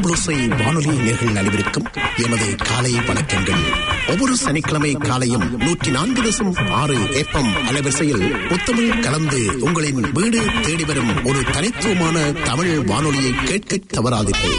தமிழோசை வானொலி நேர்கள் அனைவருக்கும் எமது காலை வணக்கங்கள் ஒவ்வொரு சனிக்கிழமை காலையும் நூற்றி நான்கு தசம் ஆறு ஏப்பம் அலைவரிசையில் புத்தமிழ் கலந்து உங்களின் வீடு தேடி வரும் ஒரு தனித்துவமான தமிழ் வானொலியை கேட்க தவறாதீர்கள்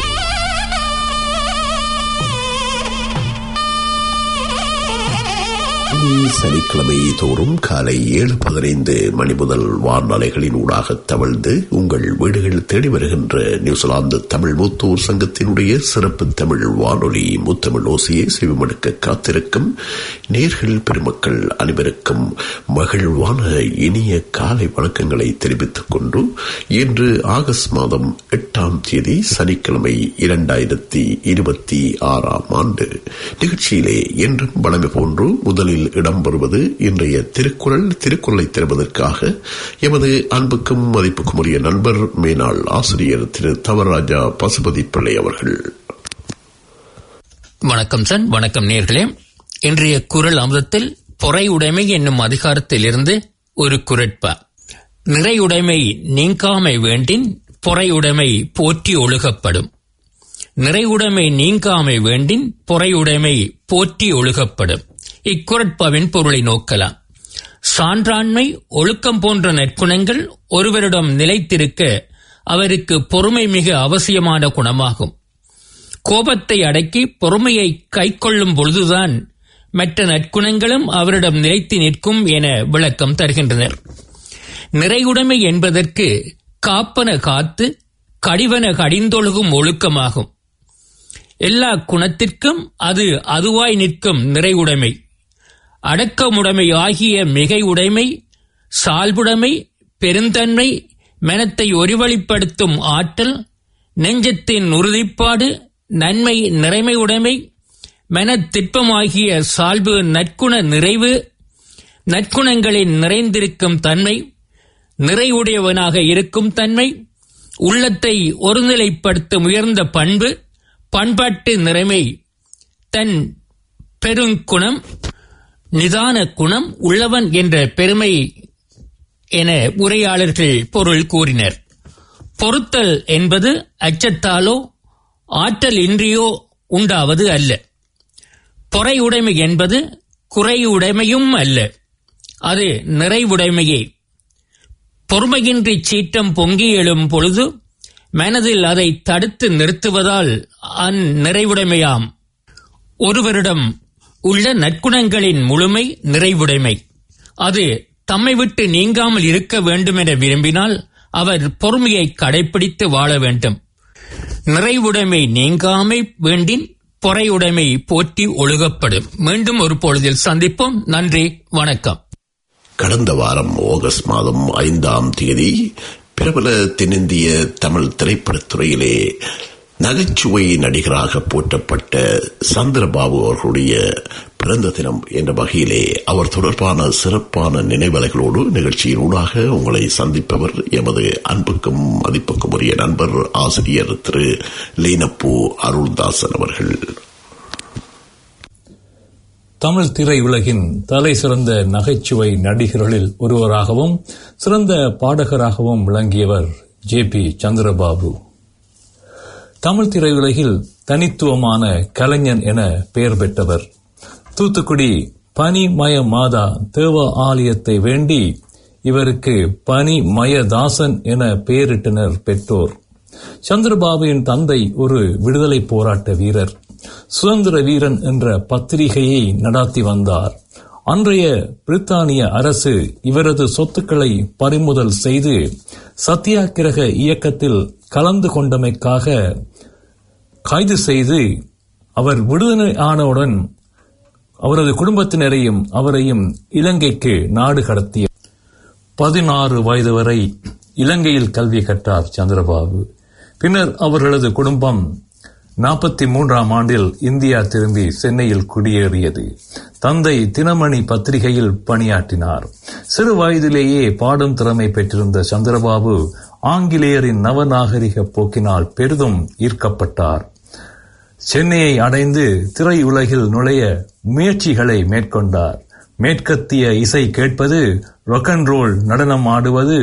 சனிக்கிழமை தோறும் காலை ஏழு பதினைந்து மணி முதல் வார்நிலைகளின் ஊடாக தவழ்ந்து உங்கள் வீடுகள் தேடி வருகின்ற நியூசிலாந்து தமிழ் மூத்தோர் சங்கத்தினுடைய சிறப்பு தமிழ் வானொலி முத்தமிழ் ஓசையை செவிமடுக்க காத்திருக்கும் நேர்கள் பெருமக்கள் அனைவருக்கும் மகிழ்வான இனிய காலை வணக்கங்களை தெரிவித்துக் கொண்டு இன்று ஆகஸ்ட் மாதம் எட்டாம் தேதி சனிக்கிழமை இரண்டாயிரத்தி இருபத்தி ஆறாம் ஆண்டு நிகழ்ச்சியிலே என்றும் வளமை போன்று முதலில் இடம்பெறுவது இன்றைய திருக்குறள் திருக்குறளை தருவதற்காக எமது அன்புக்கும் மதிப்புக்கும் உரிய நண்பர் மேனாள் ஆசிரியர் திரு தவராஜா பசுபதி பிள்ளை அவர்கள் வணக்கம் சன் வணக்கம் நேர்களே இன்றைய குரல் அமுதத்தில் பொறையுடைமை என்னும் அதிகாரத்திலிருந்து ஒரு குரட்பா நிறையுடைமை நீங்காமை வேண்டின் பொறையுடைமை போற்றி ஒழுகப்படும் நிறைவுடைமை நீங்காமை வேண்டின் பொறையுடைமை போற்றி ஒழுகப்படும் இக்குரட்பாவின் பொருளை நோக்கலாம் சான்றாண்மை ஒழுக்கம் போன்ற நற்குணங்கள் ஒருவரிடம் நிலைத்திருக்க அவருக்கு பொறுமை மிக அவசியமான குணமாகும் கோபத்தை அடக்கி பொறுமையை கைக்கொள்ளும் பொழுதுதான் மற்ற நற்குணங்களும் அவரிடம் நிலைத்து நிற்கும் என விளக்கம் தருகின்றனர் நிறைவுடைமை என்பதற்கு காப்பன காத்து கடிவன கடிந்தொழுகும் ஒழுக்கமாகும் எல்லா குணத்திற்கும் அது அதுவாய் நிற்கும் நிறைவுடைமை அடக்கமுடைமை ஆகிய மிகை உடைமை சால்புடைமை பெருந்தன்மை மனத்தை ஒருவழிப்படுத்தும் ஆற்றல் நெஞ்சத்தின் உறுதிப்பாடு நன்மை நிறைமை உடைமை மனத்திற்பமாகிய சால்பு நற்குண நிறைவு நற்குணங்களின் நிறைந்திருக்கும் தன்மை நிறைவுடையவனாக இருக்கும் தன்மை உள்ளத்தை ஒருநிலைப்படுத்தும் உயர்ந்த பண்பு பண்பாட்டு நிறைமை தன் பெருங்குணம் நிதான குணம் உள்ளவன் என்ற பெருமை என உரையாளர்கள் பொருள் கூறினர் பொறுத்தல் என்பது அச்சத்தாலோ ஆற்றல் இன்றியோ உண்டாவது அல்ல பொறையுடைமை என்பது குறையுடைமையும் அல்ல அது நிறைவுடைமையே பொறுமையின்றி சீற்றம் பொங்கி எழும் பொழுது மனதில் அதை தடுத்து நிறுத்துவதால் அந்நிறைவுடைமையாம் ஒருவரிடம் உள்ள நற்குணங்களின் முழுமை நிறைவுடைமை அது தம்மை விட்டு நீங்காமல் இருக்க வேண்டும் என விரும்பினால் அவர் பொறுமையை கடைபிடித்து வாழ வேண்டும் நிறைவுடைமை நீங்காமை வேண்டின் பொறையுடைமை போற்றி ஒழுகப்படும் மீண்டும் ஒரு பொழுதில் சந்திப்போம் நன்றி வணக்கம் கடந்த வாரம் ஆகஸ்ட் மாதம் ஐந்தாம் தேதி பிரபல தென்னிந்திய தமிழ் திரைப்படத்துறையிலே நகைச்சுவை நடிகராக போற்றப்பட்ட சந்திரபாபு அவர்களுடைய பிறந்த தினம் என்ற வகையிலே அவர் தொடர்பான சிறப்பான நினைவலைகளோடு நிகழ்ச்சியின் ஊடாக உங்களை சந்திப்பவர் எமது அன்புக்கும் மதிப்புக்கும் உரிய நண்பர் ஆசிரியர் திரு லீனப்பூ அருள்தாசன் அவர்கள் தமிழ் திரையுலகின் தலை சிறந்த நகைச்சுவை நடிகர்களில் ஒருவராகவும் சிறந்த பாடகராகவும் விளங்கியவர் ஜே பி சந்திரபாபு தமிழ் திரையுலகில் தனித்துவமான கலைஞன் என பெயர் பெற்றவர் தூத்துக்குடி பனிமய மாதா தேவ ஆலயத்தை வேண்டி இவருக்கு பனிமயதாசன் என பெயரிட்டனர் பெற்றோர் சந்திரபாபுவின் தந்தை ஒரு விடுதலை போராட்ட வீரர் சுதந்திர வீரன் என்ற பத்திரிகையை நடாத்தி வந்தார் அன்றைய பிரித்தானிய அரசு இவரது சொத்துக்களை பறிமுதல் செய்து சத்தியாகிரக இயக்கத்தில் கலந்து கொண்டமைக்காக கைது செய்து அவர் விடுதலை ஆனவுடன் அவரது குடும்பத்தினரையும் அவரையும் இலங்கைக்கு நாடு கடத்திய பதினாறு வயது வரை இலங்கையில் கல்வி கற்றார் சந்திரபாபு பின்னர் அவர்களது குடும்பம் நாற்பத்தி மூன்றாம் ஆண்டில் இந்தியா திரும்பி சென்னையில் குடியேறியது தந்தை தினமணி பத்திரிகையில் பணியாற்றினார் சிறு வயதிலேயே பாடும் திறமை பெற்றிருந்த சந்திரபாபு ஆங்கிலேயரின் நவநாகரிக போக்கினால் பெரிதும் ஈர்க்கப்பட்டார் சென்னையை அடைந்து திரையுலகில் நுழைய முயற்சிகளை மேற்கொண்டார் மேற்கத்திய இசை கேட்பது ரொக் அண்ட் ரோல் நடனம் ஆடுவது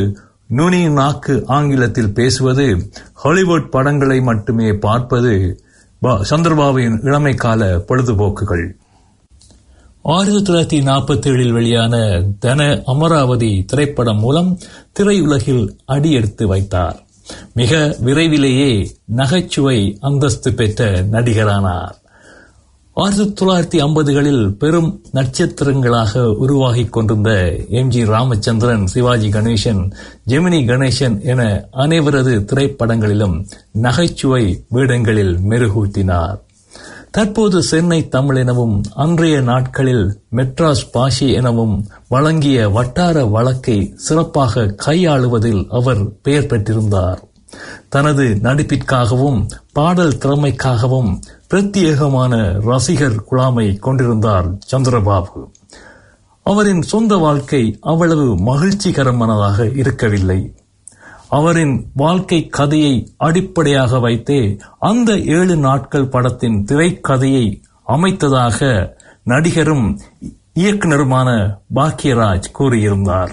நுனி நாக்கு ஆங்கிலத்தில் பேசுவது ஹாலிவுட் படங்களை மட்டுமே பார்ப்பது பா- சந்திரபாபுவின் இளமை கால பொழுதுபோக்குகள் ஆயிரத்தி தொள்ளாயிரத்தி நாற்பத்தி ஏழில் வெளியான தன அமராவதி திரைப்படம் மூலம் திரையுலகில் அடியெடுத்து வைத்தார் மிக விரைவிலேயே நகைச்சுவை அந்தஸ்து பெற்ற நடிகரானார் ஆயிரத்தி தொள்ளாயிரத்தி ஐம்பதுகளில் பெரும் நட்சத்திரங்களாக உருவாகிக் கொண்டிருந்த எம் ஜி ராமச்சந்திரன் சிவாஜி கணேசன் ஜெமினி கணேசன் என அனைவரது திரைப்படங்களிலும் நகைச்சுவை வேடங்களில் மெருகூட்டினார் தற்போது சென்னை தமிழ் எனவும் அன்றைய நாட்களில் மெட்ராஸ் பாஷி எனவும் வழங்கிய வட்டார வழக்கை சிறப்பாக கையாளுவதில் அவர் பெயர் பெற்றிருந்தார் தனது நடிப்பிற்காகவும் பாடல் திறமைக்காகவும் பிரத்யேகமான ரசிகர் குழாமை கொண்டிருந்தார் சந்திரபாபு அவரின் சொந்த வாழ்க்கை அவ்வளவு மகிழ்ச்சிகரமானதாக இருக்கவில்லை அவரின் வாழ்க்கை கதையை அடிப்படையாக வைத்தே அந்த ஏழு நாட்கள் படத்தின் திரைக்கதையை அமைத்ததாக நடிகரும் இயக்குனருமான பாக்கியராஜ் கூறியிருந்தார்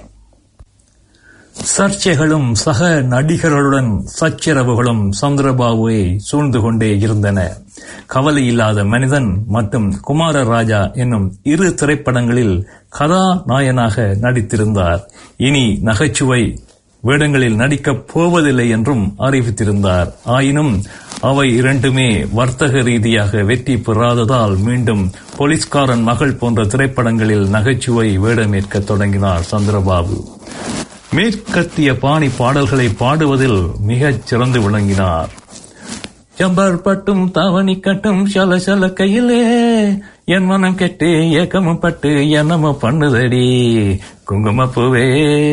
சர்ச்சைகளும் சக நடிகர்களுடன் சச்சரவுகளும் சந்திரபாபுவை சூழ்ந்து கொண்டே இருந்தன கவலை இல்லாத மனிதன் மற்றும் குமாரராஜா என்னும் இரு திரைப்படங்களில் கதாநாயகனாக நடித்திருந்தார் இனி நகைச்சுவை வேடங்களில் நடிக்கப் போவதில்லை என்றும் அறிவித்திருந்தார் ஆயினும் அவை இரண்டுமே வர்த்தக ரீதியாக வெற்றி பெறாததால் மீண்டும் போலீஸ்காரன் மகள் போன்ற திரைப்படங்களில் நகைச்சுவை வேடமேற்க தொடங்கினார் சந்திரபாபு மேற்கத்திய பாணி பாடல்களை பாடுவதில் மிகச் சிறந்து விளங்கினார் ஜம்பர் பட்டும் தாவணி கட்டும் சல சல கையிலே என் மனம் கெட்டு ஏக்கமும் பட்டு என்னமோ பண்ணுதடி குங்குமப்பூவே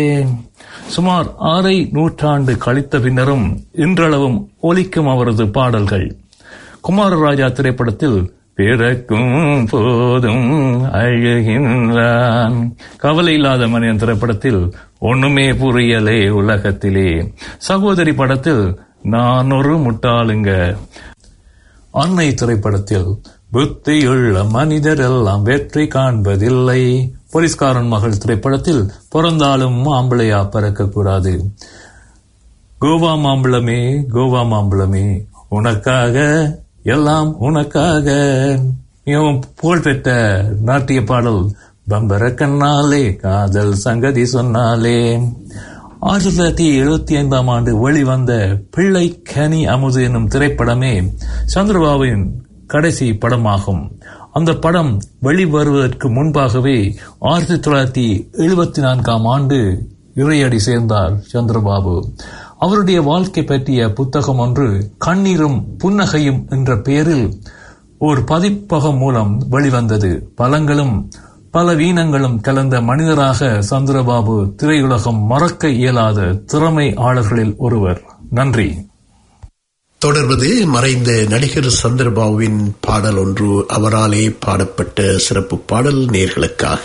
சுமார் ஆறை நூற்றாண்டு கழித்த பின்னரும் இன்றளவும் ஒலிக்கும் அவரது பாடல்கள் குமாரராஜா திரைப்படத்தில் பிறக்கும் போதும் அழுகின்றான் கவலை இல்லாத மனிதன் திரைப்படத்தில் ஒண்ணுமே புரியலே உலகத்திலே சகோதரி படத்தில் நான் ஒரு முட்டாளுங்க அன்னை திரைப்படத்தில் புத்தியுள்ள மனிதரெல்லாம் வெற்றி காண்பதில்லை போலீஸ்காரன் மகள் திரைப்படத்தில் பிறந்தாலும் மாம்பிளையா பிறக்கக்கூடாது கோவா மாம்பழமே கோவா மாம்பழமே உனக்காக எல்லாம் உனக்காக மிகவும் புகழ்பெற்ற நாட்டிய பாடல் பம்பர கண்ணாலே காதல் சங்கதி சொன்னாலே ஆயிரத்தி தொள்ளாயிரத்தி எழுபத்தி ஐந்தாம் ஆண்டு வெளிவந்த பிள்ளை கனி அமுது என்னும் திரைப்படமே சந்திரபாபுவின் கடைசி படமாகும் அந்த படம் வெளிவருவதற்கு முன்பாகவே ஆயிரத்தி தொள்ளாயிரத்தி எழுபத்தி நான்காம் ஆண்டு இறையடி சேர்ந்தார் சந்திரபாபு அவருடைய வாழ்க்கை பற்றிய புத்தகம் ஒன்று கண்ணீரும் புன்னகையும் என்ற பெயரில் ஒரு பதிப்பகம் மூலம் வெளிவந்தது பலங்களும் பல வீணங்களும் கலந்த மனிதராக சந்திரபாபு திரையுலகம் மறக்க இயலாத திறமை ஆளர்களில் ஒருவர் நன்றி தொடர்வது மறைந்த நடிகர் சந்திரபாபுவின் பாடல் ஒன்று அவராலே பாடப்பட்ட சிறப்பு பாடல் நேர்களுக்காக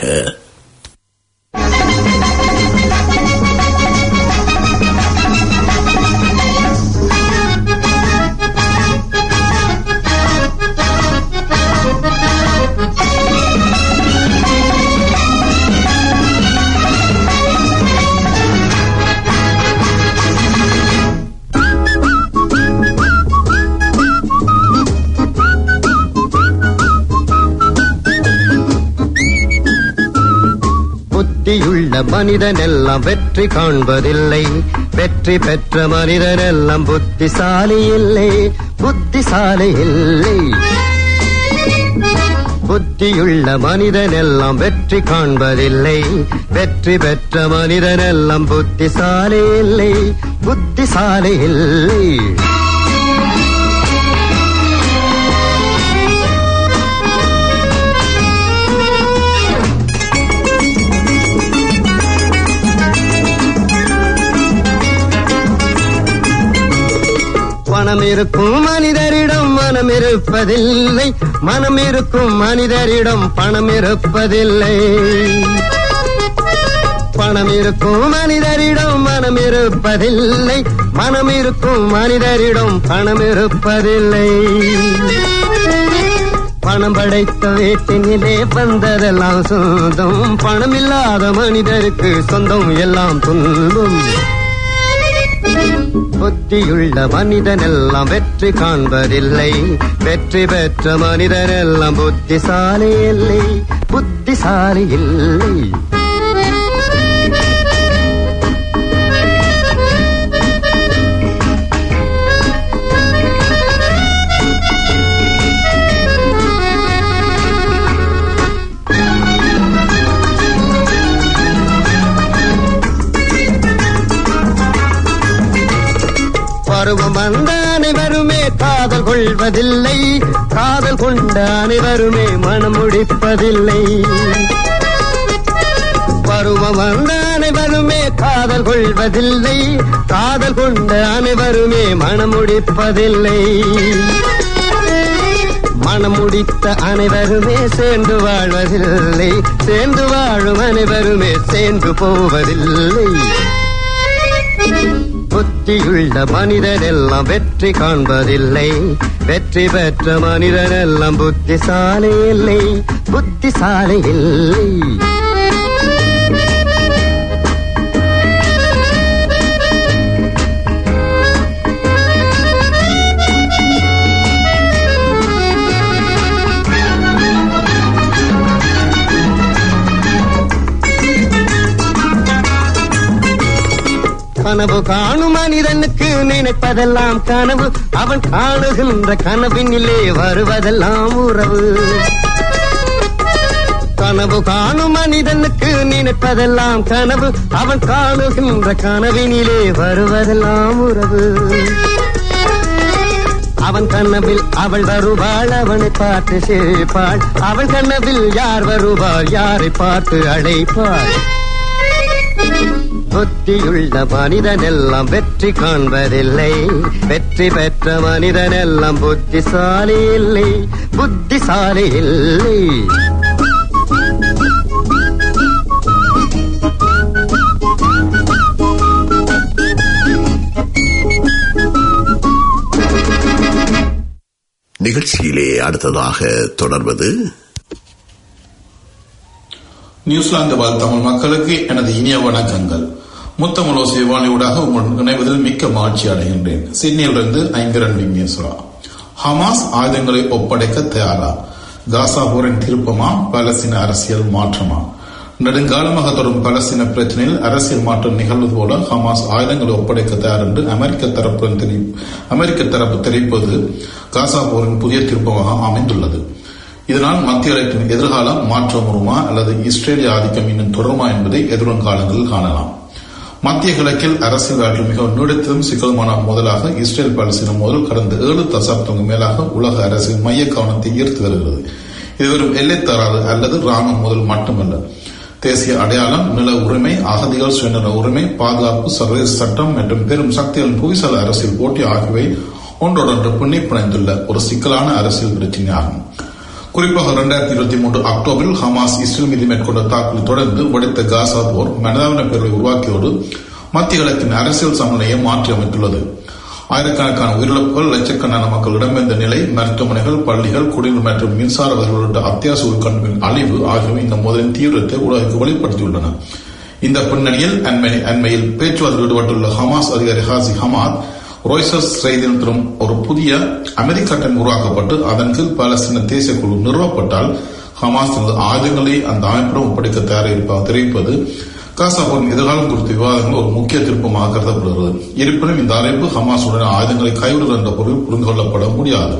புத்தியுள்ள மனிதனெல்லாம் வெற்றி காண்பதில்லை வெற்றி பெற்ற மனிதனெல்லாம் புத்திசாலி இல்லை புத்திசாலி இல்லை புத்தியுள்ள மனிதனெல்லாம் வெற்றி காண்பதில்லை வெற்றி பெற்ற மனிதனெல்லாம் புத்திசாலி இல்லை புத்திசாலி இல்லை பணம் இருக்கும் மனிதரிடம் மனம் இருப்பதில்லை மனம் இருக்கும் மனிதரிடம் பணம் இருப்பதில்லை பணம் இருக்கும் மனிதரிடம் மனம் இருப்பதில்லை மனம் இருக்கும் மனிதரிடம் பணம் இருப்பதில்லை பணம் படைத்த வீட்டினிலே வந்ததெல்லாம் சொந்தம் பணம் இல்லாத மனிதருக்கு சொந்தம் எல்லாம் துன்பம் புத்தியுள்ள மனிதனெல்லாம் வெற்றி காண்பதில்லை வெற்றி பெற்ற மனிதனெல்லாம் புத்திசாலி இல்லை புத்திசாலி இல்லை பருவம் வந்த அனைவருமே காதல் கொள்வதில்லை காதல் கொண்ட அனைவருமே மனம் முடிப்பதில்லை பருவம் வந்த அனைவருமே காதல் கொள்வதில்லை காதல் கொண்ட அனைவருமே மனம் முடிப்பதில்லை மனம் முடித்த அனைவருமே சேர்ந்து வாழ்வதில்லை சேர்ந்து வாழும் அனைவருமே சேர்ந்து போவதில்லை புத்தியுள்ள மனிதனெல்லாம் வெற்றி காண்பதில்லை வெற்றி பெற்ற மனிதனெல்லாம் புத்திசாலி இல்லை புத்திசாலி இல்லை கனவு காணும் மனிதனுக்கு நினைப்பதெல்லாம் கனவு அவன் காணுகின்ற கனவினிலே வருவதெல்லாம் உறவு கனவு காணும் மனிதனுக்கு நினைப்பதெல்லாம் கனவு அவன் காணுகின்ற கனவினிலே வருவதெல்லாம் உறவு அவன் கனவில் அவள் வருவாள் அவனை பார்த்து சிரிப்பாள் அவள் கனவில் யார் வருவாள் யாரை பார்த்து அழைப்பாள் புத்தியுள்ள மனிதனெல்லாம் வெற்றி காண்பதில்லை வெற்றி பெற்ற மனிதனெல்லாம் புத்திசாலி இல்லை புத்திசாலி இல்லை நிகழ்ச்சியிலே அடுத்ததாக தொடர்வது நியூசிலாந்து வாழ் தமிழ் மக்களுக்கு எனது இனிய வணக்கங்கள் முத்தமிழோசி வாணியூடாக உங்கள் இணைவதில் மிக்க மகிழ்ச்சி அடைகின்றேன் சிட்னியிலிருந்து ஐங்கரன் விக்னேஸ்வரா ஹமாஸ் ஆயுதங்களை ஒப்படைக்க தயாரா காசா போரின் திருப்பமா பாலஸ்தீன அரசியல் மாற்றமா நெடுங்காலமாக தொடரும் பாலஸ்தீன பிரச்சனையில் அரசியல் மாற்றம் நிகழ்வது போல ஹமாஸ் ஆயுதங்களை ஒப்படைக்க தயார் என்று அமெரிக்க தரப்பு தெரி- அமெரிக்க தரப்பு தெரிவிப்பது காசா போரின் புதிய திருப்பமாக அமைந்துள்ளது இதனால் மத்திய கிழக்கின் எதிர்காலம் மாற்றமுறுமா அல்லது இஸ்ரேலிய ஆதிக்கம் இன்னும் தொடருமா என்பதை எதிர்வரும் காலங்களில் காணலாம் மத்திய கிழக்கில் அரசியல் வாழ்வில் மிகவும் நீடித்ததும் சிக்கலுமான முதலாக இஸ்ரேல் பாலஸ்தீன மோதல் கடந்த ஏழு தசாப்தங்களுக்கு மேலாக உலக அரசியல் மைய கவனத்தை ஈர்த்து வருகிறது இது வெறும் எல்லைத்தராது அல்லது ராணுவ மோதல் மட்டுமல்ல தேசிய அடையாளம் நில உரிமை அகதிகள் சுயநல உரிமை பாதுகாப்பு சர்வதேச சட்டம் மற்றும் பெரும் சக்திகளின் புவிசால அரசியல் போட்டி ஆகியவை ஒன்றோடொன்று பின்னி பிணைந்துள்ள ஒரு சிக்கலான அரசியல் பிரச்சினையாகும் குறிப்பாக இரண்டாயிரத்தி இருபத்தி மூன்று அக்டோபரில் ஹமாஸ் இஸ்ரேல் மீது மேற்கொண்ட தாக்குதல் தொடர்ந்து வெடித்த காசா போர் மனிதாபின பேரவை உருவாக்கியோடு மத்திய கிழக்கின் அரசியல் சமநிலையை மாற்றி அமைத்துள்ளது ஆயிரக்கணக்கான உயிரிழப்புகள் லட்சக்கணக்கான மக்கள் இடம்பெயர்ந்த நிலை மருத்துவமனைகள் பள்ளிகள் குடிநீர் மற்றும் மின்சார வசதி உள்ளிட்ட அத்தியாவசிய உள்கட்டமைப்பின் அழிவு ஆகியவை இந்த மோதலின் தீவிரத்தை உலகிற்கு வெளிப்படுத்தியுள்ளன இந்த பின்னணியில் அண்மை அண்மையில் பேச்சுவார்த்தையில் ஈடுபட்டுள்ள ஹமாஸ் அதிகாரி ஹாசி ஹமாத் ரோய்சர்ஸ் செய்தி நிறுவனம் ஒரு புதிய அமெரிக்க அட்டன் உருவாக்கப்பட்டு அதன் கீழ் பாலஸ்தீன தேசிய குழு நிறுவப்பட்டால் ஹமாஸ் தனது ஆயுதங்களை அந்த அமைப்பிடம் ஒப்படைக்க தயாராக இருப்பதாக தெரிவிப்பது காசா போரின் எதிர்காலம் குறித்த விவாதங்கள் ஒரு முக்கிய திருப்பமாக கருதப்படுகிறது இருப்பினும் இந்த அறிவிப்பு ஹமாஸுடன் ஆயுதங்களை கைவிடுவது என்ற பொருள் புரிந்து கொள்ளப்பட முடியாது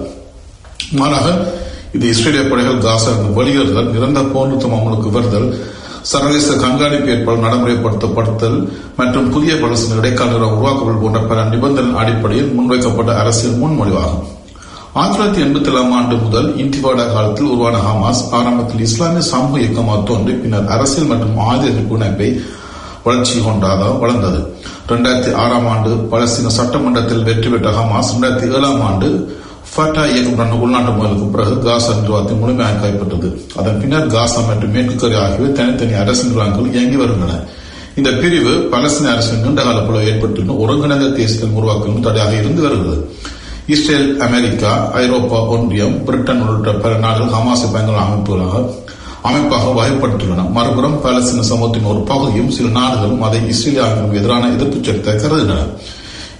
மாறாக இது இஸ்ரேலிய படைகள் காசா வெளியேறுதல் நிரந்தர போர் நிறுத்தம் அமலுக்கு வருதல் சர்வதேச கண்காணிப்பு ஏற்பாடு நடைமுறைப்படுத்தப்படுத்தல் மற்றும் புதிய பலஸ்தீன இடைக்கால நிறுவனம் உருவாக்குதல் போன்ற பல நிபந்தனை அடிப்படையில் முன்வைக்கப்பட்ட அரசியல் முன்மொழிவாகும் ஆயிரத்தி தொள்ளாயிரத்தி எண்பத்தி ஏழாம் ஆண்டு முதல் இன்டிவாடா காலத்தில் உருவான ஹமாஸ் ஆரம்பத்தில் இஸ்லாமிய சமூக இயக்கமாக தோன்றி பின்னர் அரசியல் மற்றும் ஆயுத எதிர்ப்பு இணைப்பை வளர்ச்சி கொண்டாக வளர்ந்தது இரண்டாயிரத்தி ஆறாம் ஆண்டு பலஸ்தீன சட்டமன்றத்தில் வெற்றி பெற்ற ஹமாஸ் இரண்டாயிரத்தி ஏழாம் ஆண்டு ஃபட்டா இயக்கத்துடன் உள்நாட்டு மோதலுக்கு பிறகு காசா நிர்வாகத்தை முழுமையாக கைப்பற்றது அதன் பின்னர் காசா மற்றும் மேற்கு கரை ஆகியவை தனித்தனி அரசு நிர்வாகங்கள் இயங்கி வருகின்றன இந்த பிரிவு பலஸ்தீன அரசின் நீண்டகால பிளவு ஏற்பட்டுள்ள ஒருங்கிணைந்த தேசியத்தில் உருவாக்கும் தடையாக இருந்து வருகிறது இஸ்ரேல் அமெரிக்கா ஐரோப்பா ஒன்றியம் பிரிட்டன் உள்ளிட்ட பல நாடுகள் ஹமாஸை பயங்கர அமைப்புகளாக அமைப்பாக வகைப்படுத்தியுள்ளன மறுபுறம் பாலஸ்தீன சமூகத்தின் ஒரு பகுதியும் சில நாடுகளும் அதை இஸ்ரேலியாவுக்கு எதிரான எதிர்ப்பு சட்டத்தை கருதுகின்றன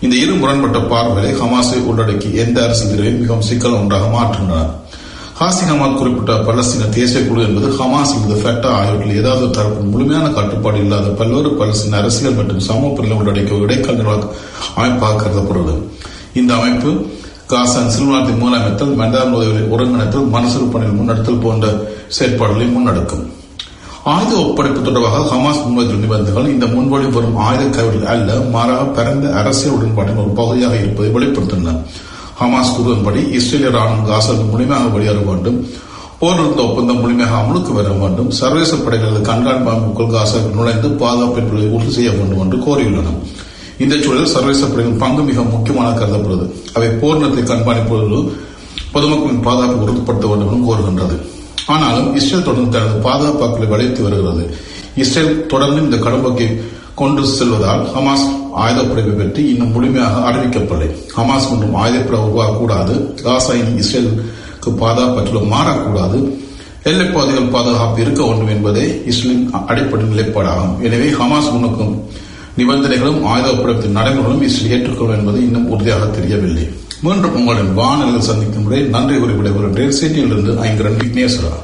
இந்த இரு முரண்பட்ட பார்வைகளை ஹமாஸை உள்ளடக்கி எந்த அரசு தீர்வையும் மிகவும் சிக்கல் ஒன்றாக மாற்றுகின்றன ஹாசி ஹமாத் குறிப்பிட்ட பலஸ்தீன தேசிய குழு என்பது ஹமாஸ் அல்லது ஃபெட்டா ஆகியவற்றில் ஏதாவது ஒரு தரப்பு முழுமையான கட்டுப்பாடு இல்லாத பல்வேறு பலஸ்தீன அரசியல் மற்றும் சமூக பிரிவுகளை உள்ளடக்கிய ஒரு இடைக்கால நிர்வாக அமைப்பாக கருதப்படுகிறது இந்த அமைப்பு காசான் சிறுவனத்தை மூலமைத்தல் மனிதாபிமான உதவிகளை ஒருங்கிணைத்தல் மனசுறு பணியில் முன்னெடுத்தல் போன்ற செயற்பாடுகளை முன்னெடுக்கும் ஆயுத ஒப்படைப்பு தொடர்பாக ஹமாஸ் முன்வைத்துள்ள நிபந்தனைகள் இந்த முன்வழி வரும் ஆயுத கைவிடல் அல்ல மாறாக பரந்த அரசியல் உடன்பாட்டின் ஒரு பகுதியாக இருப்பதை வெளிப்படுத்தின ஹமாஸ் கூறுவதன்படி இஸ்ரேலிய ராணுவம் காசாவுக்கு முழுமையாக வெளியேற வேண்டும் போர் நிறுத்த ஒப்பந்தம் முழுமையாக அமலுக்கு வர வேண்டும் சர்வதேச படைகளது கண்காணிப்பு அமைப்புக்குள் காசாவுக்கு நுழைந்து பாதுகாப்பு என்பதை உறுதி செய்ய வேண்டும் என்று கோரியுள்ளன இந்த சூழலில் சர்வதேச படைகளின் பங்கு மிக முக்கியமாக கருதப்படுகிறது அவை போர் நிறுத்தை கண்காணிப்போடு பொதுமக்களின் பாதுகாப்பை உறுதிப்படுத்த வேண்டும் என்று கோருகின்றது ஆனாலும் இஸ்ரேல் தொடர்ந்து தனது பாதுகாப்பாக்களை வளைத்து வருகிறது இஸ்ரேல் தொடர்ந்து இந்த கடம்புக்கு கொண்டு செல்வதால் ஹமாஸ் ஆயுதப்படைப்பை பற்றி இன்னும் முழுமையாக அறிவிக்கப்படவில்லை ஹமாஸ் ஒன்றும் ஆயுதப்படை உருவாகக்கூடாது காசா இனி இஸ்ரேலுக்கு பாதுகாப்பற்றுள்ள மாறக்கூடாது எல்லைப் பகுதிகள் பாதுகாப்பு இருக்க வேண்டும் என்பதே இஸ்ரேலின் அடிப்படை நிலைப்பாடாகும் எனவே ஹமாஸ் முன்னுக்கும் நிபந்தனைகளும் ஆயுத ஒப்படைப்பு நடைமுறைகளும் இஸ்ரேல் ஏற்றுக்கொள்ளும் என்பது இன்னும் உறுதியாக தெரியவில்லை மீண்டும் உங்களின் வானொலியில் சந்திக்கும் முறை நன்றி கூறி விடைபெறுகின்றேன் சிட்டியிலிருந்து ஐங்கரன் விக்னேஸ்வரா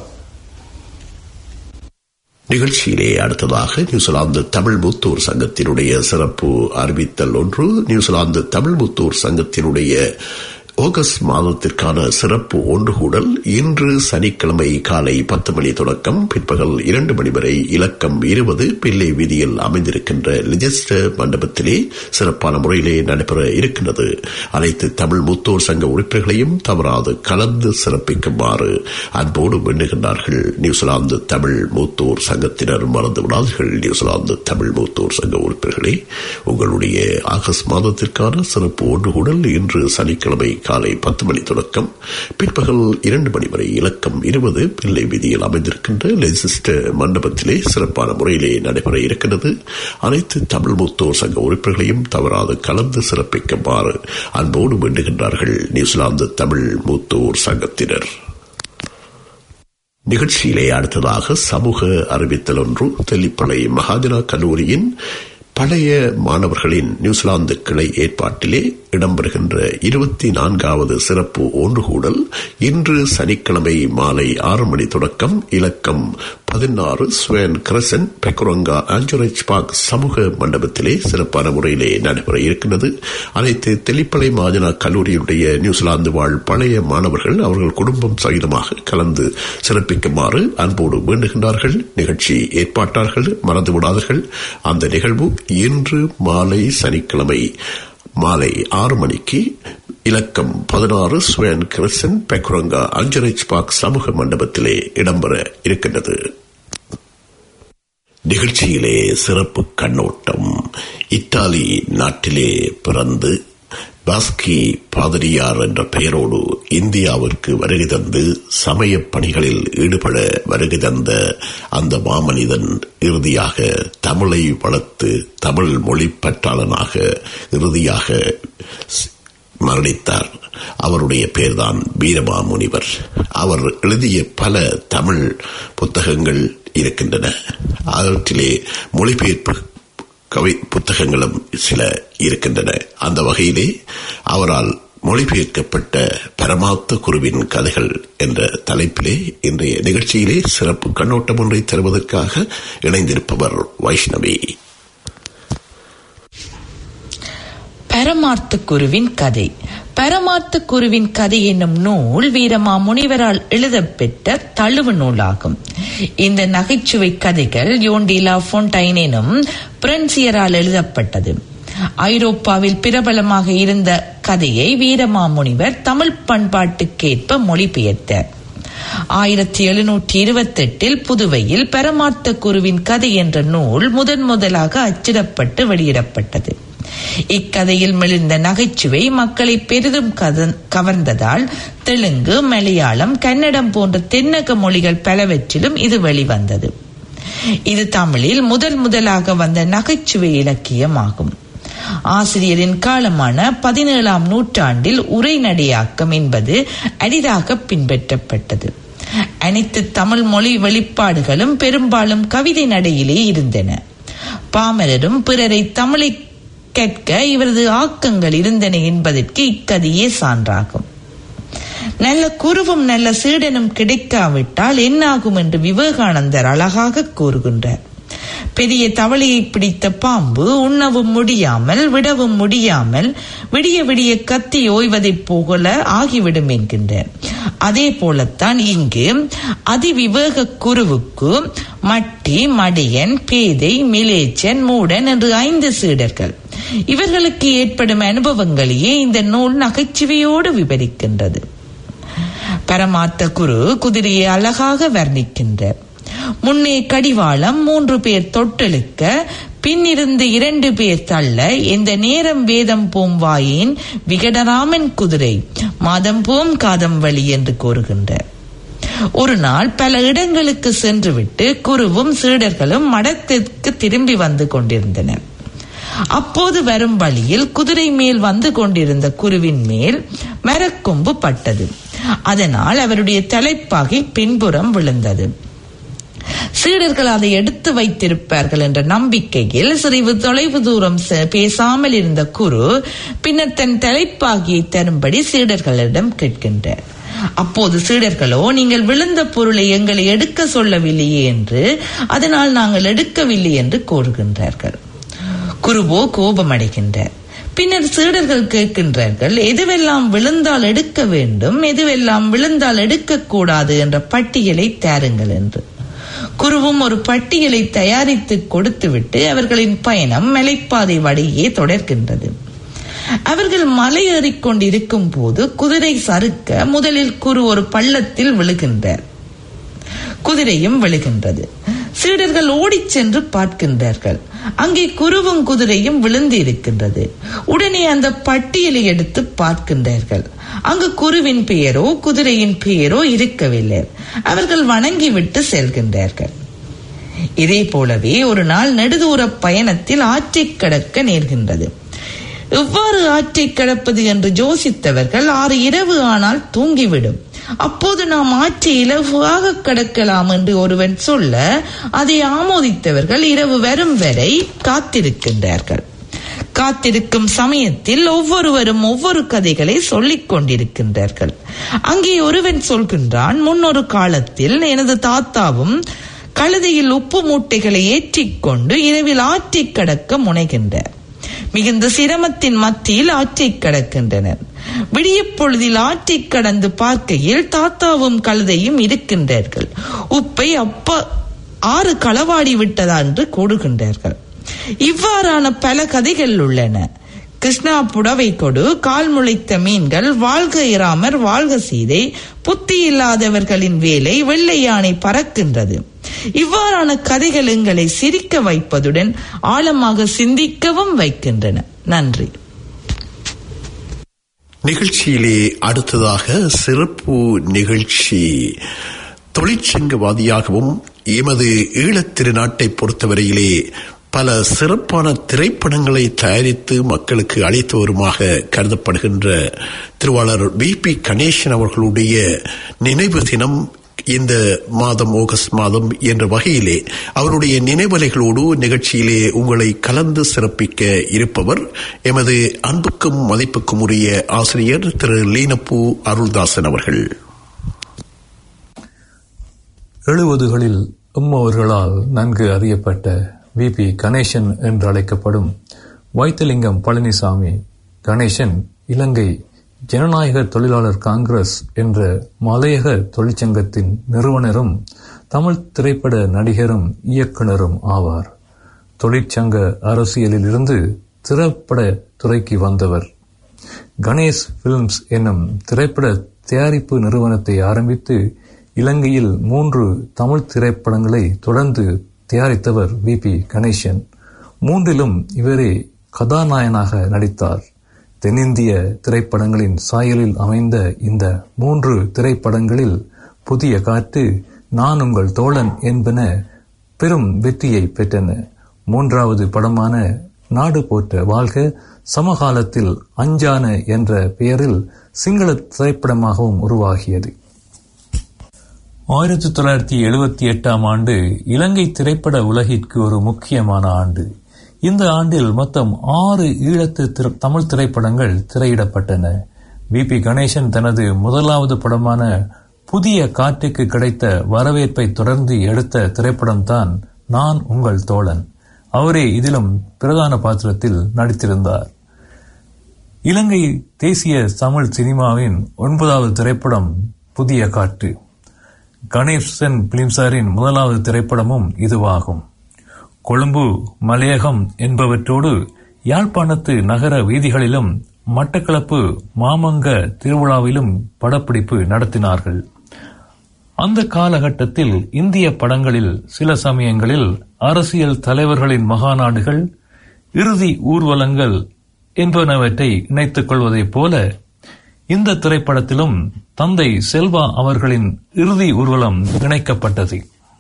நிகழ்ச்சியிலே அடுத்ததாக நியூசிலாந்து தமிழ் முத்தூர் சங்கத்தினுடைய சிறப்பு அறிவித்தல் ஒன்று நியூசிலாந்து தமிழ் முத்தூர் சங்கத்தினுடைய ஆகஸ்ட் மாதத்திற்கான சிறப்பு ஒன்றுகூடல் இன்று சனிக்கிழமை காலை பத்து மணி தொடக்கம் பிற்பகல் இரண்டு மணி வரை இலக்கம் இருபது பிள்ளை வீதியில் அமைந்திருக்கின்ற லிஜிஸ்டர் மண்டபத்திலே சிறப்பான முறையிலே நடைபெற இருக்கின்றது அனைத்து தமிழ் முத்தோர் சங்க உறுப்பினர்களையும் தவறாது கலந்து சிறப்பிக்குமாறு அன்போடு வேண்டுகின்றார்கள் நியூசிலாந்து தமிழ் மூத்தோர் சங்கத்தினர் மறந்து விடாதீர்கள் நியூசிலாந்து தமிழ் மூத்தோர் சங்க உறுப்பினர்களே உங்களுடைய ஆகஸ்ட் மாதத்திற்கான சிறப்பு ஒன்றுகூடல் இன்று சனிக்கிழமை காலை பத்து மணி தொடக்கம் பிற்பகல் இரண்டு மணி வரை இலக்கம் இருபது பிள்ளை வீதியில் அமைந்திருக்கின்ற லெசிஸ்டர் மண்டபத்திலே சிறப்பான முறையிலே நடைபெற இருக்கின்றது அனைத்து தமிழ் மூத்தோர் சங்க உறுப்பினர்களையும் தவறாது கலந்து சிறப்பிக்குமாறு அன்போடு வேண்டுகின்றார்கள் நியூசிலாந்து தமிழ் மூத்தோர் சங்கத்தினர் நிகழ்ச்சியிலே அடுத்ததாக சமூக அறிவித்தல் ஒன்று தெல்லிப்பளை மகாஜனா கல்லூரியின் பழைய மாணவர்களின் நியூசிலாந்து கிளை ஏற்பாட்டிலே இடம்பெறுகின்ற இருபத்தி நான்காவது சிறப்பு ஒன்றுகூடல் இன்று சனிக்கிழமை மாலை ஆறு மணி தொடக்கம் இலக்கம் பதினாறு ஸ்வேன் கிரசன் பெக்குரங்கா ஆஞ்சோரேஜ் பார்க் சமூக மண்டபத்திலே சிறப்பான முறையிலே நடைபெற இருக்கின்றது அனைத்து தெளிப்பளை மாஜனா கல்லூரியுடைய நியூசிலாந்து வாழ் பழைய மாணவர்கள் அவர்கள் குடும்பம் சகிதமாக கலந்து சிறப்பிக்குமாறு அன்போடு வேண்டுகின்றார்கள் நிகழ்ச்சி ஏற்பாட்டார்கள் மறந்துவிடாதீர்கள் அந்த நிகழ்வு இன்று மாலை சனிக்கிழமை மாலை ஆறு மணிக்கு இலக்கம் பதினாறு ஸ்வேன் கிரசன் பெக்குரங்கா அஞ்சரேஜ் பார்க் சமூக மண்டபத்திலே இடம்பெற இருக்கின்றது நிகழ்ச்சியிலே சிறப்பு கண்ணோட்டம் இத்தாலி நாட்டிலே பிறந்து பாஸ்கி பாதிரியார் என்ற பெயரோடு இந்தியாவிற்கு வருகை தந்து சமய பணிகளில் ஈடுபட வருகை தந்த அந்த மாமனிதன் இறுதியாக தமிழை வளர்த்து தமிழ் மொழி பற்றாளனாக இறுதியாக மரணித்தார் அவருடைய பெயர்தான் வீரமாமுனிவர் அவர் எழுதிய பல தமிழ் புத்தகங்கள் இருக்கின்றன அவற்றிலே மொழிபெயர்ப்பு கவி புத்தகங்களும் சில இருக்கின்றன அந்த வகையிலே அவரால் மொழிபெயர்க்கப்பட்ட பரமாத்த குருவின் கதைகள் என்ற தலைப்பிலே இன்றைய நிகழ்ச்சியிலே சிறப்பு கண்ணோட்டம் ஒன்றை தருவதற்காக இணைந்திருப்பவர் வைஷ்ணவி பரமார்த்த குருவின் கதை பரமார்த்த குருவின் கதை என்னும் நூல் வீரமா முனிவரால் எழுதப்பெற்ற தழுவு நூலாகும் இந்த நகைச்சுவை கதைகள் யோண்டிலா ஃபோன்டைன் எனும் பிரெஞ்சியரால் எழுதப்பட்டது ஐரோப்பாவில் பிரபலமாக இருந்த கதையை வீரமாமுனிவர் தமிழ் பண்பாட்டுக்கேற்ப மொழிபெயர்த்தார் ஆயிரத்தி எழுநூற்றி இருபத்தி எட்டில் புதுவையில் பரமார்த்த குருவின் கதை என்ற நூல் முதன் முதலாக அச்சிடப்பட்டு வெளியிடப்பட்டது இக்கதையில் மெலிந்த நகைச்சுவை மக்களை பெரிதும் கவர்ந்ததால் தெலுங்கு மலையாளம் கன்னடம் போன்ற தென்னக மொழிகள் பலவற்றிலும் இது வெளிவந்தது இது தமிழில் முதல் முதலாக வந்த நகைச்சுவை இலக்கியமாகும் ஆசிரியரின் காலமான பதினேழாம் நூற்றாண்டில் உரைநடையாக்கம் என்பது அரிதாக பின்பற்றப்பட்டது அனைத்து தமிழ் மொழி வெளிப்பாடுகளும் பெரும்பாலும் கவிதை நடையிலே இருந்தன பாமரரும் பிறரை தமிழை கற்க இவரது ஆக்கங்கள் இருந்தன என்பதற்கு இக்கதையே சான்றாகும் நல்ல குருவும் நல்ல சீடனும் கிடைக்காவிட்டால் என்னாகும் என்று விவேகானந்தர் அழகாக கூறுகின்றார் பெரிய தவளையை பிடித்த பாம்பு உண்ணவும் முடியாமல் விடவும் முடியாமல் விடிய விடிய கத்தி ஓய்வதைப் போல ஆகிவிடும் என்கின்றார் அதே போலத்தான் இங்கு அதிவிவேக குருவுக்கு மட்டி மடியன் பேதை மிலேச்சன் மூடன் என்று ஐந்து சீடர்கள் இவர்களுக்கு ஏற்படும் அனுபவங்களையே இந்த நூல் நகைச்சுவையோடு விவரிக்கின்றது பரமார்த்த குரு குதிரையை அழகாக வர்ணிக்கின்றார் முன்னே கடிவாளம் மூன்று பேர் தொட்டெழுக்க பின்னிருந்து இரண்டு பேர் தள்ள இந்த நேரம் வேதம் போம் வாயின் விகடராமன் குதிரை மாதம் போம் காதம் வழி என்று கூறுகின்றார் ஒரு நாள் பல இடங்களுக்கு சென்றுவிட்டு குருவும் சீடர்களும் மடத்திற்கு திரும்பி வந்து கொண்டிருந்தனர் அப்போது வரும் வழியில் குதிரை மேல் வந்து கொண்டிருந்த குருவின் மேல் மரக்கொம்பு பட்டது அதனால் அவருடைய தலைப்பாகை பின்புறம் விழுந்தது சீடர்கள் அதை எடுத்து வைத்திருப்பார்கள் என்ற நம்பிக்கையில் சிறிது தொலைவு தூரம் செ- பேசாமல் இருந்த குரு பின்னர் தன் தலைப்பாகியை தரும்படி சீடர்களிடம் கேட்கின்றார் அப்போது சீடர்களோ நீங்கள் விழுந்த பொருளை எங்களை எடுக்க சொல்லவில்லையே என்று அதனால் நாங்கள் எடுக்கவில்லை என்று கூறுகின்றார்கள் குருவோ கோபமடைகின்றார் பின்னர் சீடர்கள் கேட்கின்றார்கள் எதுவெல்லாம் விழுந்தால் எடுக்க வேண்டும் எதுவெல்லாம் விழுந்தால் எடுக்கக்கூடாது என்ற பட்டியலை தாருங்கள் என்று குருவும் ஒரு பட்டியலை தயாரித்து கொடுத்துவிட்டு அவர்களின் பயணம் மலைப்பாதை வழியே தொடர்கின்றது அவர்கள் மலை ஏறிக்கொண்டிருக்கும் போது குதிரை சறுக்க முதலில் குரு ஒரு பள்ளத்தில் விழுகின்றார் குதிரையும் விழுகின்றது சீடர்கள் ஓடிச் சென்று பார்க்கின்றார்கள் அங்கே குருவும் குதிரையும் விழுந்து இருக்கின்றது உடனே அந்த பட்டியலை எடுத்து பார்க்கின்றார்கள் அங்கு குருவின் பெயரோ குதிரையின் பெயரோ இருக்கவில்லை அவர்கள் வணங்கிவிட்டு செல்கின்றார்கள் இதே போலவே ஒரு நாள் நெடுதூர பயணத்தில் ஆற்றைக் கடக்க நேர்கின்றது எவ்வாறு ஆற்றைக் கடப்பது என்று யோசித்தவர்கள் ஆறு இரவு ஆனால் தூங்கிவிடும் அப்போது நாம் ஆற்றை இலகுவாக கடக்கலாம் என்று ஒருவன் சொல்ல அதை ஆமோதித்தவர்கள் இரவு வரும் வரை காத்திருக்கின்றார்கள் காத்திருக்கும் சமயத்தில் ஒவ்வொருவரும் ஒவ்வொரு கதைகளை சொல்லிக் கொண்டிருக்கின்றார்கள் அங்கே ஒருவன் சொல்கின்றான் முன்னொரு காலத்தில் எனது தாத்தாவும் கழுதையில் உப்பு மூட்டைகளை ஏற்றிக்கொண்டு இரவில் ஆற்றைக் கடக்க முனைகின்றார் மிகுந்த சிரமத்தின் மத்தியில் ஆற்றைக் கடக்கின்றனர் விடியப் பொழுதில் ஆற்றைக் கடந்து பார்க்கையில் தாத்தாவும் கழுதையும் இருக்கின்றார்கள் உப்பை அப்ப ஆறு களவாடி விட்டதா என்று கூடுகின்றார்கள் இவ்வாறான பல கதைகள் உள்ளன கிருஷ்ணா புடவை கொடு கால் முளைத்த மீன்கள் வாழ்க இராமர் வாழ்க சீதை புத்தி இல்லாதவர்களின் வேலை வெள்ளை யானை பறக்கின்றது இவ்வாறான கதைகள் எங்களை சிரிக்க வைப்பதுடன் ஆழமாக சிந்திக்கவும் வைக்கின்றன நன்றி நிகழ்ச்சியிலே அடுத்ததாக சிறப்பு நிகழ்ச்சி தொழிற்சங்கவாதியாகவும் எமது ஈழத் திருநாட்டை பொறுத்தவரையிலே பல சிறப்பான திரைப்படங்களை தயாரித்து மக்களுக்கு அளித்தவருமாக கருதப்படுகின்ற திருவாளர் வி பி கணேசன் அவர்களுடைய நினைவு தினம் இந்த மாதம் ஆகஸ்ட் மாதம் என்ற வகையிலே அவருடைய நினைவலைகளோடு நிகழ்ச்சியிலே உங்களை கலந்து சிறப்பிக்க இருப்பவர் எமது அன்புக்கும் மதிப்புக்கும் உரிய ஆசிரியர் திரு லீனப்பூ அருள்தாசன் அவர்கள் எழுபதுகளில் எம்மவர்களால் நன்கு அறியப்பட்ட வி பி கணேசன் என்று அழைக்கப்படும் வைத்திலிங்கம் பழனிசாமி கணேசன் இலங்கை ஜனநாயக தொழிலாளர் காங்கிரஸ் என்ற மலையக தொழிற்சங்கத்தின் நிறுவனரும் தமிழ் திரைப்பட நடிகரும் இயக்குனரும் ஆவார் தொழிற்சங்க அரசியலில் இருந்து திரைப்பட துறைக்கு வந்தவர் கணேஷ் பிலிம்ஸ் என்னும் திரைப்பட தயாரிப்பு நிறுவனத்தை ஆரம்பித்து இலங்கையில் மூன்று தமிழ் திரைப்படங்களை தொடர்ந்து தயாரித்தவர் வி பி கணேசன் மூன்றிலும் இவரே கதாநாயகனாக நடித்தார் தென்னிந்திய திரைப்படங்களின் சாயலில் அமைந்த இந்த மூன்று திரைப்படங்களில் புதிய காற்று நான் உங்கள் தோழன் என்பன பெரும் வெற்றியை பெற்றன மூன்றாவது படமான நாடு போற்ற வாழ்க சமகாலத்தில் அஞ்சான என்ற பெயரில் சிங்கள திரைப்படமாகவும் உருவாகியது ஆயிரத்தி தொள்ளாயிரத்தி எழுபத்தி எட்டாம் ஆண்டு இலங்கை திரைப்பட உலகிற்கு ஒரு முக்கியமான ஆண்டு இந்த ஆண்டில் மொத்தம் ஆறு ஈழத்து திர- தமிழ் திரைப்படங்கள் திரையிடப்பட்டன வி பி கணேசன் தனது முதலாவது படமான புதிய காற்றுக்கு கிடைத்த வரவேற்பை தொடர்ந்து எடுத்த திரைப்படம்தான் நான் உங்கள் தோழன் அவரே இதிலும் பிரதான பாத்திரத்தில் நடித்திருந்தார் இலங்கை தேசிய தமிழ் சினிமாவின் ஒன்பதாவது திரைப்படம் புதிய காற்று கணேசன் பிலிம்சாரின் முதலாவது திரைப்படமும் இதுவாகும் கொழும்பு மலையகம் என்பவற்றோடு யாழ்ப்பாணத்து நகர வீதிகளிலும் மட்டக்களப்பு மாமங்க திருவிழாவிலும் படப்பிடிப்பு நடத்தினார்கள் அந்த காலகட்டத்தில் இந்திய படங்களில் சில சமயங்களில் அரசியல் தலைவர்களின் மகாநாடுகள் இறுதி ஊர்வலங்கள் என்பனவற்றை இணைத்துக் கொள்வதைப் போல இந்த திரைப்படத்திலும் தந்தை செல்வா அவர்களின் இறுதி ஊர்வலம் இணைக்கப்பட்டது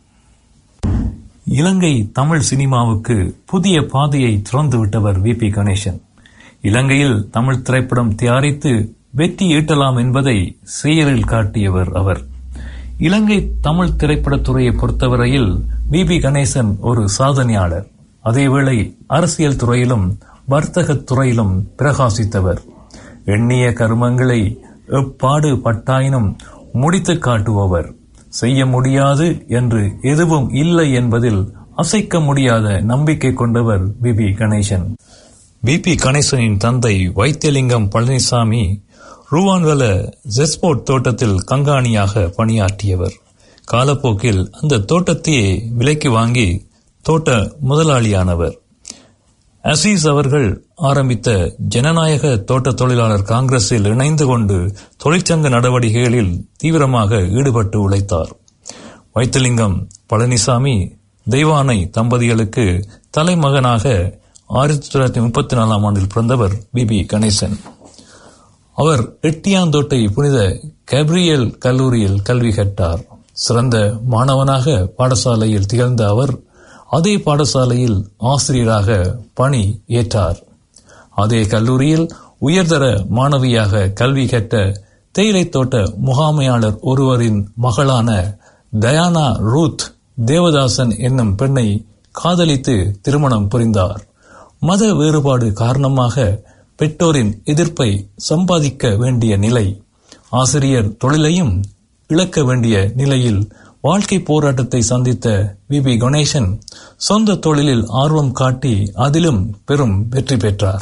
இலங்கை தமிழ் சினிமாவுக்கு புதிய பாதையை திறந்துவிட்டவர் வி பி கணேசன் இலங்கையில் தமிழ் திரைப்படம் தயாரித்து வெற்றி ஈட்டலாம் என்பதை செயலில் காட்டியவர் அவர் இலங்கை தமிழ் திரைப்படத்துறையை பொறுத்தவரையில் வி பி கணேசன் ஒரு சாதனையாளர் அதேவேளை அரசியல் துறையிலும் வர்த்தகத் துறையிலும் பிரகாசித்தவர் எண்ணிய கருமங்களை எப்பாடு பட்டாயினும் முடித்துக் காட்டுபவர் செய்ய முடியாது என்று எதுவும் இல்லை என்பதில் அசைக்க முடியாத நம்பிக்கை கொண்டவர் V P Ganesan V P கணேசனின் தந்தை வைத்தியலிங்கம் பழனிசாமி ரூவான்வல ஜெஸ்போர்ட் தோட்டத்தில் கண்காணியாக பணியாற்றியவர் காலப்போக்கில் அந்த தோட்டத்தையே விலைக்கு வாங்கி தோட்ட முதலாளியானவர் அசீஸ் அவர்கள் ஆரம்பித்த ஜனநாயக தோட்ட தொழிலாளர் காங்கிரஸில் இணைந்து கொண்டு தொழிற்சங்க நடவடிக்கைகளில் தீவிரமாக ஈடுபட்டு உழைத்தார் வைத்திலிங்கம் பழனிசாமி தெய்வானை தம்பதிகளுக்கு தலைமகனாக ஆயிரத்தி தொள்ளாயிரத்தி முப்பத்தி நாலாம் ஆண்டில் பிறந்தவர் வி பி கணேசன் அவர் எட்டியாந்தோட்டை புனித கேப்ரியல் கல்லூரியில் கல்வி கற்றார் சிறந்த மாணவனாக பாடசாலையில் திகழ்ந்த அவர் அதே பாடசாலையில் ஆசிரியராக பணி ஏற்றார் அதே கல்லூரியில் உயர்தர மாணவியாக கல்வி கற்ற தேயிலை தோட்ட முகாமையாளர் ஒருவரின் மகளான டயானா ரூத் தேவதாசன் என்னும் பெண்ணை காதலித்து திருமணம் புரிந்தார் மத வேறுபாடு காரணமாக பெற்றோரின் எதிர்ப்பை சம்பாதிக்க வேண்டிய நிலை ஆசிரியர் தொழிலையும் இழக்க வேண்டிய நிலையில் வாழ்க்கை போராட்டத்தை சந்தித்த வி பி கணேசன் சொந்த தொழிலில் ஆர்வம் காட்டி அதிலும் பெரும் வெற்றி பெற்றார்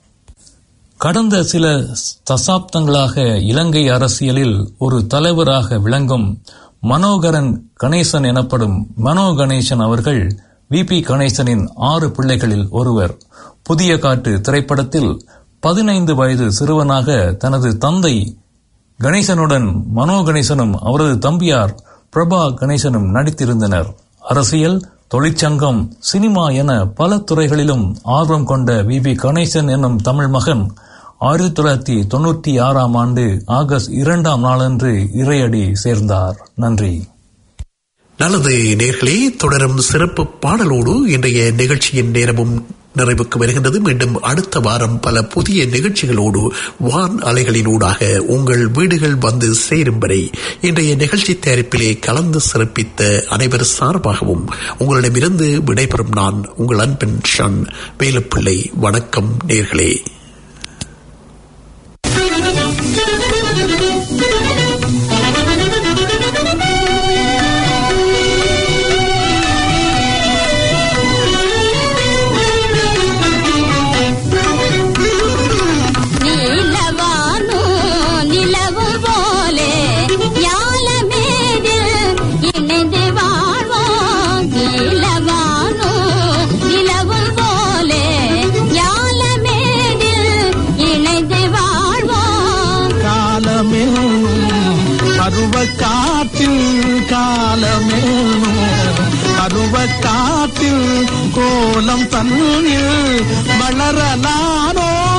கடந்த சில தசாப்தங்களாக இலங்கை அரசியலில் ஒரு தலைவராக விளங்கும் மனோகரன் கணேசன் எனப்படும் மனோ கணேசன் அவர்கள் வி பி கணேசனின் ஆறு பிள்ளைகளில் ஒருவர் புதிய காட்டு திரைப்படத்தில் பதினைந்து வயது சிறுவனாக தனது தந்தை கணேசனுடன் மனோ கணேசனும் அவரது தம்பியார் பிரபா கணேசனும் நடித்திருந்தனர் அரசியல் தொழிற்சங்கம் சினிமா என பல துறைகளிலும் ஆர்வம் கொண்ட வி பி கணேசன் என்னும் தமிழ் மகன் ஆயிரத்தி தொள்ளாயிரத்தி தொண்ணூற்றி ஆறாம் ஆண்டு ஆகஸ்ட் இரண்டாம் நாளன்று இறையடி சேர்ந்தார் நன்றி நல்லது நேர்களே தொடரும் சிறப்பு பாடலோடு இன்றைய நிகழ்ச்சியின் நேரமும் நிறைவுக்கு வருகின்றது மீண்டும் அடுத்த வாரம் பல புதிய நிகழ்ச்சிகளோடு வான் அலைகளினூடாக உங்கள் வீடுகள் வந்து சேரும் வரை இன்றைய நிகழ்ச்சி தயாரிப்பிலே கலந்து சிறப்பித்த அனைவர் சார்பாகவும் உங்களிடமிருந்து விடைபெறும் நான் உங்கள் அன்பின் ஷன் வேலுப்பிள்ளை வணக்கம் நேர்களே நீலவானோ நிலவும் போலே ஞாலமேடில் இணைந்து வாழ்வோம் நீலவானோ நிலவும் போலே ஞாலமேடில் இணைந்து வாழ்வோம் காலமே பருவ காற்றில் காலமே பருவ காற்றில் கோலம் தன்னில் வளரலானோ